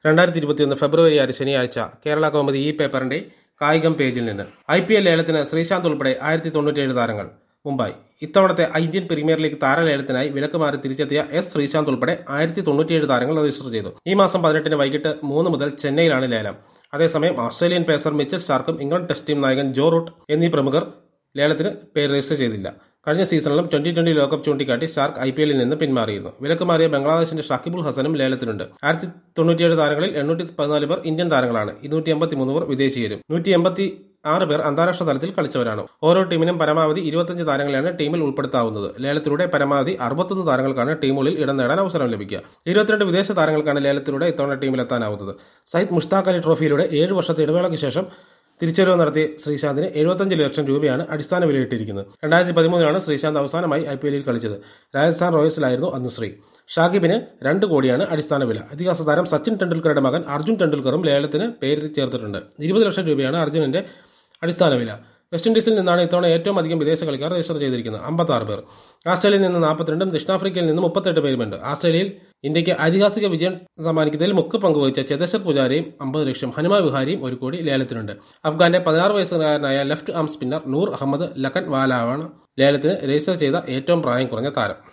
രണ്ടായിരത്തി ഇരുപത്തിയൊന്ന് ഫെബ്രുവരി ആറ് ശനിയാഴ്ച കേരള കൗമുദി ഈ പേപ്പറിന്റെ കായികം പേജിൽ നിന്ന് ഐ പി എൽ ലേലത്തിന് ശ്രീശാന്ത് ഉൾപ്പെടെ ആയിരത്തി തൊണ്ണൂറ്റിയേഴ് താരങ്ങൾ മുംബൈ ഇത്തവണത്തെ ഇന്ത്യൻ പ്രീമിയർ ലീഗ് താരലേലത്തിനായി വിലക്ക് മാറി തിരിച്ചെത്തിയ എസ് ശ്രീശാന്ത് ഉൾപ്പെടെ ആയിരത്തി തൊണ്ണൂറ്റിയേഴ് താരങ്ങൾ രജിസ്റ്റർ ചെയ്തു ഈ മാസം പതിനെട്ടിന് വൈകിട്ട് മൂന്ന് മുതൽ ചെന്നൈയിലാണ് ലേലം അതേസമയം ഓസ്ട്രേലിയൻ പേസർ മിച്ചൽ സ്റ്റാർക്കും ഇംഗ്ലണ്ട് ടെസ്റ്റ് ടീം നായകൻ ജോ റൂട്ട് എന്നീ പ്രമുഖർ ലേലത്തിന് പേര് രജിസ്റ്റർ ചെയ്തില്ല കഴിഞ്ഞ സീസണിലും ട്വന്റി ട്വന്റി ലോകകപ്പ് ചൂണ്ടിക്കാട്ടി ഷാർക്ക് ഐ പി എല്ലിൽ നിന്ന് പിന്മാറിയിരുന്നു വിലക്ക് മാറിയ ബംഗ്ലാദേശിന്റെ ഷാക്കിബുൾ ഹസനും ലേലത്തിലുണ്ട് ആയിരത്തി തൊണ്ണൂറ്റിയേഴ് താരങ്ങളിൽ എണ്ണൂറ്റി പതിനാല് പേർ ഇന്ത്യൻ താരങ്ങളാണ് ഇരുന്നൂറ്റി എൺപത്തി മൂന്ന് പേർ വിദേശീയരും നൂറ്റി എൺപത്തി ആറ് പേർ അന്താരാഷ്ട്ര തലത്തിൽ കളിച്ചവരാണ് ഓരോ ടീമിനും പരമാവധി ഇരുപത്തഞ്ച് താരങ്ങളെയാണ് ടീമിൽ ഉൾപ്പെടുത്താവുന്നത് ലേലത്തിലൂടെ പരമാവധി അറുപത്തൊന്ന് താരങ്ങൾക്കാണ് ടീമുകളിൽ ഇടം നേടാൻ അവസരം ലഭിക്കുക ഇരുപത്തിരണ്ട് വിദേശ താരങ്ങൾക്കാണ് ലേലത്തിലൂടെ ഇത്തവണ ടീമിലെത്താനാവുന്നത് സയ്യിദ് മുഷ്താഖ് അലി ട്രോഫിയിലൂടെ ഏഴ് വർഷത്തെ ഇടവേളയ്ക്ക് ശേഷം തിരിച്ചുവരവ് നടത്തിയ ശ്രീശാന്തിന് എഴുപത്തഞ്ച് ലക്ഷം രൂപയാണ് അടിസ്ഥാന വിലയിട്ടിരിക്കുന്നത് രണ്ടായിരത്തി പതിമൂന്നിലാണ് ശ്രീശാന്ത് അവസാനമായി ഐ പി എല്ലിൽ കളിച്ചത് രാജസ്ഥാൻ റോയൽസിലായിരുന്നു അന്ന് ശ്രീ ഷാക്കിബിന് രണ്ട് കോടിയാണ് അടിസ്ഥാന വില ഇതിഹാസ താരം സച്ചിൻ ടെണ്ടുൽക്കറുടെ മകൻ അർജുൻ ടെണ്ടുൽക്കറും ലേലത്തിന് പേര് ചേർത്തിട്ടുണ്ട് ഇരുപത് ലക്ഷം രൂപയാണ് അർജുനന്റെ അടിസ്ഥാന വില വെസ്റ്റ് ഇൻഡീസിൽ നിന്നാണ് ഇത്തവണ ഏറ്റവും അധികം വിദേശ കളിക്കാർ രജിസ്റ്റർ ചെയ്തിരിക്കുന്നത് അമ്പത്താറ് പേർ ആസ്ട്രേലിയയിൽ നിന്ന് നാൽപ്പത്തിരണ്ടും ദക്ഷിണാഫ്രിക്കയിൽ നിന്ന് മുപ്പത്തെട്ട് പേരുമുണ്ട് ആസ്ട്രേലിയയിൽ ഇന്ത്യക്ക് ഐതിഹാസിക വിജയം സമ്മാനിക്കുന്നതിൽ മുഖ്യ പങ്കുവഹിച്ച ചെതേശ്വർ പുജാരിയും അമ്പത് ലക്ഷം ഹനുമ വിഹാരിയും ഒരു കോടി ലേലത്തിനുണ്ട് അഫ്ഗാന്റെ പതിനാറ് വയസ്സുകാരനായ left arm spinner Noor Ahmad ലക്കൻ വാലാവാണ് ലേലത്തിന് രജിസ്റ്റർ ചെയ്ത ഏറ്റവും പ്രായം കുറഞ്ഞ താരം